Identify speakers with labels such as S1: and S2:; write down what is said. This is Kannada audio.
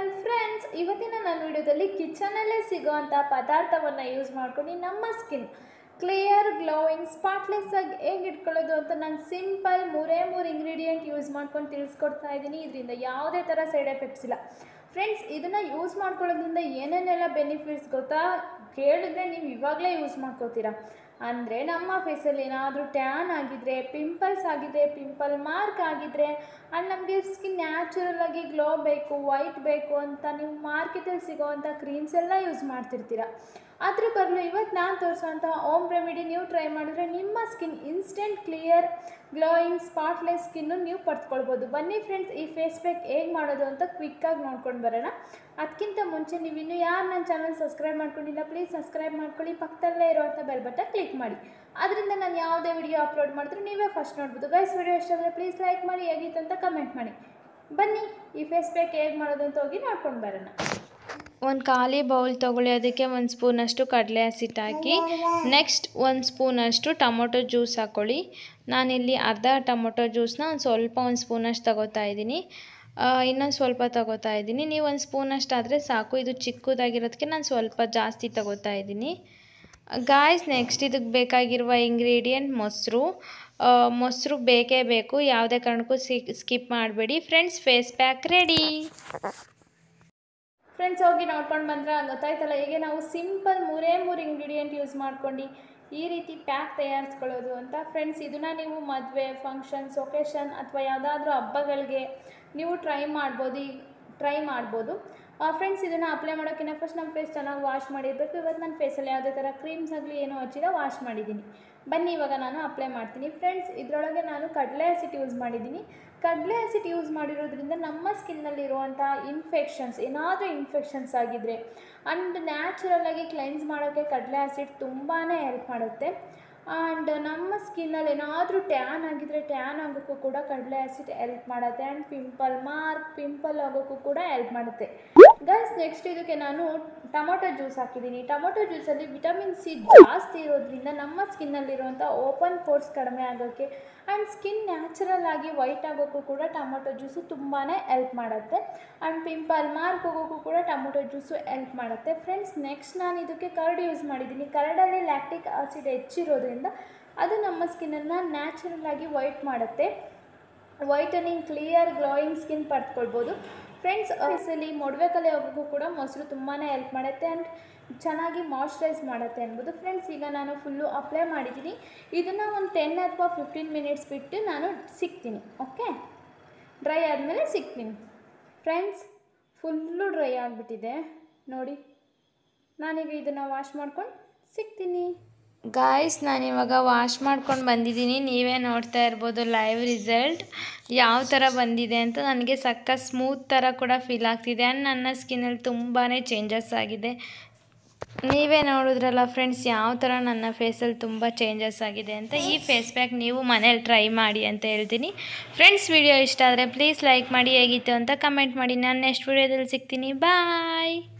S1: ವೆಲ್ ಫ್ರೆಂಡ್ಸ್ ಇವತ್ತಿನ ನನ್ನ ವಿಡಿಯೋದಲ್ಲಿ ಕಿಚನಲ್ಲೇ ಸಿಗೋವಂಥ ಪದಾರ್ಥವನ್ನು ಯೂಸ್ ಮಾಡ್ಕೊಂಡು ನಮ್ಮ ಸ್ಕಿನ್ ಕ್ಲಿಯರ್ ಗ್ಲೋಯಿಂಗ್ ಸ್ಪಾಟ್ಲೆಸ್ ಆಗಿ ಹೇಗೆ ಇಟ್ಕೊಳ್ಳೋದು ಅಂತ ನಾನು ಸಿಂಪಲ್ ಮೂರೇ ಮೂರು ಇಂಗ್ರೀಡಿಯೆಂಟ್ ಯೂಸ್ ಮಾಡ್ಕೊಂಡು ತಿಳಿಸ್ಕೊಡ್ತಾ ಇದ್ದೀನಿ ಇದರಿಂದ ಯಾವುದೇ ಥರ ಸೈಡ್ ಎಫೆಕ್ಟ್ಸ್ ಇಲ್ಲ ಫ್ರೆಂಡ್ಸ್ ಇದನ್ನು ಯೂಸ್ ಮಾಡ್ಕೊಳ್ಳೋದ್ರಿಂದ ಏನೇನೆಲ್ಲ ಬೆನಿಫಿಟ್ಸ್ ಗೊತ್ತಾ ಕೇಳಿದ್ರೆ ನೀವು ಇವಾಗಲೇ ಯೂಸ್ ಮಾಡ್ಕೋತೀರಾ ಅಂದರೆ ನಮ್ಮ ಫೇಸಲ್ಲಿ ಏನಾದರೂ ಟ್ಯಾನ್ ಆಗಿದ್ರೆ ಪಿಂಪಲ್ಸ್ ಆಗಿದ್ರೆ ಪಿಂಪಲ್ ಮಾರ್ಕ್ ಆಗಿದ್ರೆ ಆ್ಯಂಡ್ ನಮಗೆ ಸ್ಕಿನ್ ನ್ಯಾಚುರಲ್ ಆಗಿ ಗ್ಲೋ ಬೇಕು ವೈಟ್ ಬೇಕು ಅಂತ ನೀವು ಮಾರ್ಕೆಟಲ್ಲಿ ಸಿಗೋವಂಥ ಕ್ರೀಮ್ಸ್ ಎಲ್ಲ ಯೂಸ್ ಮಾಡ್ತಿರ್ತೀರ ಅದ್ರ ಬದಲು ಇವತ್ತು ನಾನು ತೋರಿಸೋವಂಥ ಓಮ್ ರೆಮಿಡಿ ನೀವು ಟ್ರೈ ಮಾಡಿದ್ರೆ ನಿಮ್ಮ skin instant clear glowing spotless skin ನೀವು ಪಡ್ಕೊಳ್ಬೋದು ಬನ್ನಿ ಫ್ರೆಂಡ್ಸ್ ಈ ಫೇಸ್ ಪ್ಯಾಕ್ ಹೇಗೆ ಮಾಡೋದು ಅಂತ ಕ್ವಿಕ್ಕಾಗಿ ನೋಡ್ಕೊಂಡು ಬರೋಣ ಅದಕ್ಕಿಂತ ಮುಂಚೆ ನೀವು ಇನ್ನೂ ಯಾರು ನನ್ನ ಚಾನಲ್ ಸಬ್ಸ್ಕ್ರೈಬ್ ಮಾಡ್ಕೊಂಡಿಲ್ಲ ಪ್ಲೀಸ್ ಸಬ್ಸ್ಕ್ರೈಬ್ ಮಾಡ್ಕೊಳ್ಳಿ ಪಕ್ಕದಲ್ಲೇ ಇರುವಂಥ ಬೆಲ್ ಬಟನ್ ಕ್ಲಿಕ್ ಮಾಡಿ ಅದರಿಂದ ನಾನು ಯಾವುದೇ ವಿಡಿಯೋ ಅಪ್ಲೋಡ್ ಮಾಡಿದ್ರು ನೀವೇ ಫಸ್ಟ್ ನೋಡ್ಬೋದು ಗೈಸ್ ವಿಡಿಯೋ ಇಷ್ಟ ಆದರೆ ಪ್ಲೀಸ್ ಲೈಕ್ ಮಾಡಿ ಹೇಗಿತ್ತು ಅಂತ ಕಮೆಂಟ್ ಮಾಡಿ ಬನ್ನಿ ಈ ಫೇಸ್ ಪ್ಯಾಕ್ ಹೇಗೆ ಮಾಡೋದು ಅಂತ ಹೋಗಿ ನೋಡ್ಕೊಂಡು ಬರೋಣ
S2: ಒಂದು ಖಾಲಿ ಬೌಲ್ ತೊಗೊಳ್ಳಿ ಅದಕ್ಕೆ ಒಂದು ಸ್ಪೂನಷ್ಟು ಕಡಲೆ ಹಸಿಟ್ಟು ಹಾಕಿ ನೆಕ್ಸ್ಟ್ ಒಂದು ಸ್ಪೂನಷ್ಟು ಟೊಮೊಟೊ ಜ್ಯೂಸ್ ಹಾಕ್ಕೊಳ್ಳಿ ನಾನಿಲ್ಲಿ ಅರ್ಧ ಟೊಮೊಟೊ ಜ್ಯೂಸನ್ನ ಒಂದು ಸ್ವಲ್ಪ ಒಂದು ಸ್ಪೂನಷ್ಟು ತಗೋತಾ ಇದ್ದೀನಿ ಇನ್ನೊಂದು ಸ್ವಲ್ಪ ತಗೋತಾ ಇದ್ದೀನಿ ನೀವು ಒಂದು ಸ್ಪೂನಷ್ಟು ಆದರೆ ಸಾಕು ಇದು ಚಿಕ್ಕದಾಗಿರೋದಕ್ಕೆ ನಾನು ಸ್ವಲ್ಪ ಜಾಸ್ತಿ ತಗೋತಾ ಇದ್ದೀನಿ ಗಾಯ್ಸ್ ನೆಕ್ಸ್ಟ್ ಇದಕ್ಕೆ ಬೇಕಾಗಿರುವ ಇಂಗ್ರೀಡಿಯೆಂಟ್ ಮೊಸರು ಮೊಸರು ಬೇಕೇ ಬೇಕು ಯಾವುದೇ ಕಾರಣಕ್ಕೂ ಸಿ ಸ್ಕಿಪ್ ಮಾಡಬೇಡಿ friends face pack ready
S1: friends ಹೋಗಿ ನೋಡ್ಕೊಂಡು ಬಂದ್ರೆ ಗೊತ್ತಾಯ್ತಲ್ಲ ಹೇಗೆ ನಾವು ಸಿಂಪಲ್ ಮೂರೇ ಮೂರು ಇಂಗ್ರೀಡಿಯೆಂಟ್ ಯೂಸ್ ಮಾಡ್ಕೊಂಡು ಈ ರೀತಿ ಪ್ಯಾಕ್ ತಯಾರಿಸ್ಕೊಳ್ಳೋದು ಅಂತ ಫ್ರೆಂಡ್ಸ್ ಇದನ್ನು ನೀವು ಮದುವೆ ಫಂಕ್ಷನ್ಸ್ ಒಕೇಶನ್ ಅಥವಾ ಯಾವುದಾದ್ರೂ ಹಬ್ಬಗಳಿಗೆ ನೀವು ಟ್ರೈ ಮಾಡ್ಬೋದು ಈಗ ಟ್ರೈ ಮಾಡ್ಬೋದು ಫ್ರೆಂಡ್ಸ್ ಇದನ್ನು ಅಪ್ಲೈ ಮಾಡೋಕ್ಕಿಂತ ಫಸ್ಟ್ ನಮ್ಮ ಫೇಸ್ ಚೆನ್ನಾಗಿ ವಾಶ್ ಮಾಡಿರಬೇಕು ಇವತ್ತು ನನ್ನ ಫೇಸಲ್ಲಿ ಯಾವುದೇ ಥರ ಕ್ರೀಮ್ಸ್ ಆಗಲಿ ಏನೋ ಹಚ್ಚಿದ ವಾಶ್ ಮಾಡಿದ್ದೀನಿ ಬನ್ನಿ ಇವಾಗ ನಾನು ಅಪ್ಲೈ ಮಾಡ್ತೀನಿ ಫ್ರೆಂಡ್ಸ್ ಇದರೊಳಗೆ ನಾನು ಕಡಲೆ ಹಸಿಟ್ಟು ಯೂಸ್ ಮಾಡಿದ್ದೀನಿ ಕಡಲೆ ಹಸಿಟ್ಟು ಯೂಸ್ ಮಾಡಿರೋದ್ರಿಂದ ನಮ್ಮ ಸ್ಕಿನ್ನಲ್ಲಿರುವಂಥ ಇನ್ಫೆಕ್ಷನ್ಸ್ ಏನಾದರೂ ಇನ್ಫೆಕ್ಷನ್ಸ್ ಆಗಿದ್ದರೆ ಆ್ಯಂಡ್ ನ್ಯಾಚುರಲಾಗಿ ಕ್ಲೆನ್ಸ್ ಮಾಡೋಕ್ಕೆ ಕಡಲೆ ಹಸಿಟ್ಟು ತುಂಬಾ ಹೆಲ್ಪ್ ಮಾಡುತ್ತೆ ಆ್ಯಂಡ್ ನಮ್ಮ ಸ್ಕಿನ್ನಲ್ಲಿ ಏನಾದರೂ ಟ್ಯಾನ್ ಆಗಿದ್ದರೆ ಟ್ಯಾನ್ ಆಗೋಕ್ಕೂ ಕೂಡ ಕಡಲೆ ಹಸಿಟ್ಟು ಹೆಲ್ಪ್ ಮಾಡುತ್ತೆ ಆ್ಯಂಡ್ ಪಿಂಪಲ್ ಮಾರ್ಕ್ ಪಿಂಪಲ್ ಆಗೋಕ್ಕೂ ಕೂಡ ಹೆಲ್ಪ್ ಮಾಡುತ್ತೆ ಗೈಸ್ ನೆಕ್ಸ್ಟ್ ಇದಕ್ಕೆ ನಾನು ಟೊಮೊಟೊ ಜ್ಯೂಸ್ ಹಾಕಿದ್ದೀನಿ ಟೊಮೊಟೊ ಜ್ಯೂಸಲ್ಲಿ ವಿಟಮಿನ್ ಸಿ ಜಾಸ್ತಿ ಇರೋದ್ರಿಂದ ನಮ್ಮ ಸ್ಕಿನ್ನಲ್ಲಿರುವಂಥ ಓಪನ್ ಪೋರ್ಸ್ ಕಡಿಮೆ ಆಗೋಕ್ಕೆ ಆ್ಯಂಡ್ ಸ್ಕಿನ್ ನ್ಯಾಚುರಲ್ ಆಗಿ ವೈಟ್ ಆಗೋಕ್ಕೂ ಕೂಡ ಟೊಮೊಟೊ ಜ್ಯೂಸು ತುಂಬಾ ಹೆಲ್ಪ್ ಮಾಡುತ್ತೆ ಆ್ಯಂಡ್ ಪಿಂಪಲ್ ಮಾರ್ಕ್ ಹೋಗೋಕ್ಕೂ ಕೂಡ ಟೊಮೊಟೊ ಜ್ಯೂಸು ಹೆಲ್ಪ್ ಮಾಡುತ್ತೆ ಫ್ರೆಂಡ್ಸ್ ನೆಕ್ಸ್ಟ್ ನಾನು ಇದಕ್ಕೆ ಕರ್ಡ್ ಯೂಸ್ ಮಾಡಿದ್ದೀನಿ ಕರ್ಡಲ್ಲಿ ಲ್ಯಾಕ್ಟಿಕ್ ಆಸಿಡ್ ಹೆಚ್ಚಿರೋದ್ರಿಂದ ಅದು ನಮ್ಮ ಸ್ಕಿನ್ನನ್ನು ನ್ಯಾಚುರಲ್ ಆಗಿ ವೈಟ್ ಮಾಡುತ್ತೆ ವೈಟನಿಂಗ್ ಕ್ಲಿಯರ್ ಗ್ಲೋಯಿಂಗ್ ಸ್ಕಿನ್ ಪಡ್ಕೊಳ್ಬೋದು ಫ್ರೆಂಡ್ಸ್ ಫೇಸಲ್ಲಿ ಮೊಡವೆ ಕಲೆ ಹೋಗೋಕ್ಕೂ ಕೂಡ ಮೊಸರು ತುಂಬಾ ಹೆಲ್ಪ್ ಮಾಡುತ್ತೆ ಆ್ಯಂಡ್ ಚೆನ್ನಾಗಿ ಮಾಯ್ಶ್ಚರೈಸ್ ಮಾಡುತ್ತೆ ಅನ್ಬೋದು ಫ್ರೆಂಡ್ಸ್ ಈಗ ನಾನು ಫುಲ್ಲು ಅಪ್ಲೈ ಮಾಡಿದ್ದೀನಿ ಇದನ್ನು ಒಂದು ಟೆನ್ ಅಥವಾ ಫಿಫ್ಟೀನ್ ಮಿನಿಟ್ಸ್ ಬಿಟ್ಟು ನಾನು ಸಿಗ್ತೀನಿ ಓಕೆ ಡ್ರೈ ಆದಮೇಲೆ ಸಿಗ್ತೀನಿ ಫ್ರೆಂಡ್ಸ್ ಫುಲ್ಲು ಡ್ರೈ ಆಗಿಬಿಟ್ಟಿದೆ ನೋಡಿ ನಾನೀಗ ಇದನ್ನು ವಾಶ್ ಮಾಡ್ಕೊಂಡು ಸಿಗ್ತೀನಿ
S2: ಗಾಯ್ಸ್ ನಾನಿವಾಗ ವಾಶ್ ಮಾಡ್ಕೊಂಡು ಬಂದಿದ್ದೀನಿ ನೀವೇ ನೋಡ್ತಾ ಇರ್ಬೋದು ಲೈವ್ ರಿಸಲ್ಟ್ ಯಾವ ಥರ ಬಂದಿದೆ ಅಂತ ನನಗೆ ಸಕ್ಕ ಸ್ಮೂತ್ ಥರ ಕೂಡ ಫೀಲ್ ಆಗ್ತಿದೆ ಆ್ಯಂಡ್ ನನ್ನ ಸ್ಕಿನ್ನಲ್ಲಿ ತುಂಬಾ ಚೇಂಜಸ್ ಆಗಿದೆ ನೀವೇ ನೋಡಿದ್ರಲ್ಲ ಫ್ರೆಂಡ್ಸ್ ಯಾವ ಥರ ನನ್ನ ಫೇಸಲ್ಲಿ ತುಂಬ ಚೇಂಜಸ್ ಆಗಿದೆ ಅಂತ ಈ ಫೇಸ್ ಪ್ಯಾಕ್ ನೀವು ಮನೇಲಿ ಟ್ರೈ ಮಾಡಿ ಅಂತ ಹೇಳ್ತೀನಿ ಫ್ರೆಂಡ್ಸ್ ವಿಡಿಯೋ ಇಷ್ಟ ಆದರೆ ಪ್ಲೀಸ್ ಲೈಕ್ ಮಾಡಿ ಹೇಗಿತ್ತು ಅಂತ ಕಮೆಂಟ್ ಮಾಡಿ ನಾನು ನೆಕ್ಸ್ಟ್ ವಿಡಿಯೋದಲ್ಲಿ ಸಿಗ್ತೀನಿ ಬಾಯ್